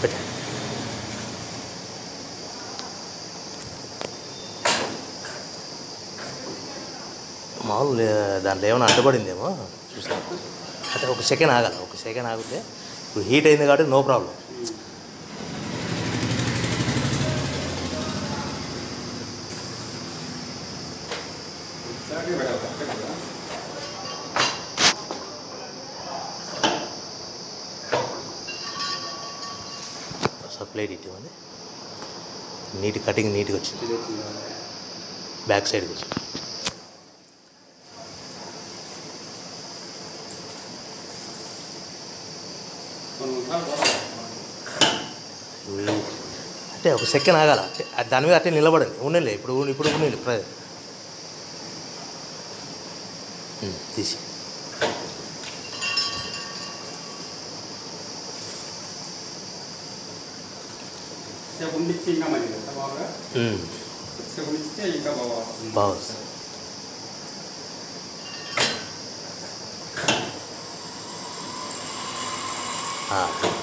పెట్టండి మామూలు లే- దాంట్లో ఏమైనా అడ్డుపడిందేమో చూస్తాను అంటే ఒక సెకండ్ ఆగాలి ఒక సెకండ్ ఆగితే ఇప్పుడు హీట్ అయింది కాబట్టి నో ప్రాబ్లం ఒకసారి ప్లేట్ ఇవ్వండి నీట్ కటింగ్ నీట్గా వచ్చింది బ్యాక్ సైడ్కి వచ్చింది ఉల్లి. అంటే ఒక సెకండ్ ఆగాల అంటే దాని మీద అట్టే నిలబడండి ఉండలే ఇప్పుడు ఇప్పుడు ఉండలే ప్ర ఉమ్, తీసి సేపు ఉండిస్తే ఇంకా మంచిది కదా బాగా ఉమ్, సేపు ఉండిస్తే ఇంకా బాగా బాగుంది ఆ,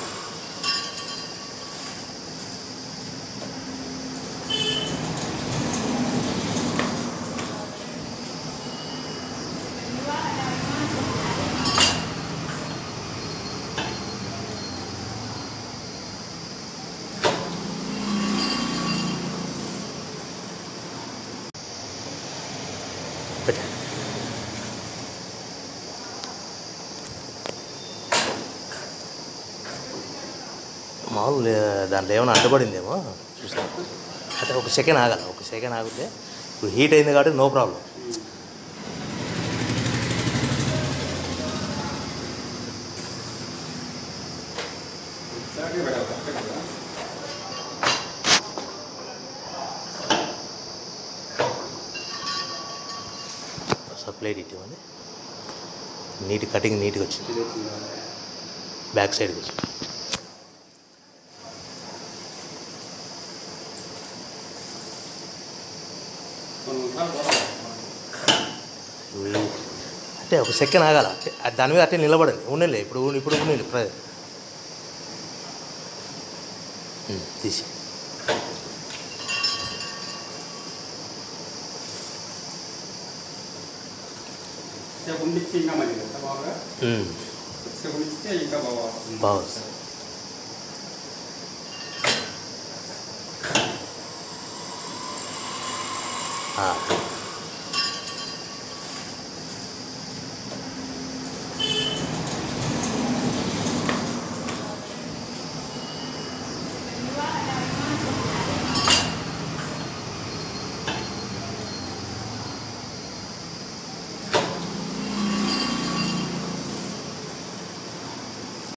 పెట్టండి మామూలు లే- దాంట్లో ఏమైనా అడ్డుపడిందేమో చూస్తాను అంటే ఒక సెకండ్ ఆగాలి ఒక సెకండ్ ఆగితే ఇప్పుడు హీట్ అయింది కాబట్టి నో ప్రాబ్లం ఒకసారి ప్లేట్ ఇవ్వండి నీట్ కటింగ్ నీట్గా వచ్చింది బ్యాక్ సైడ్కి వచ్చింది ఉల్లి. అంటే ఒక సెకండ్ ఆగాల అంటే దాని మీద అట్టే నిలబడండి ఉండలే ఇప్పుడు ఇప్పుడు ఉండలే ప్ర ఉమ్, తీసి సేపు ఉండిస్తే ఇంకా మంచిది కదా బాగా ఉమ్, సేపు ఉండిస్తే ఇంకా బాగా బాగుంది ఆ,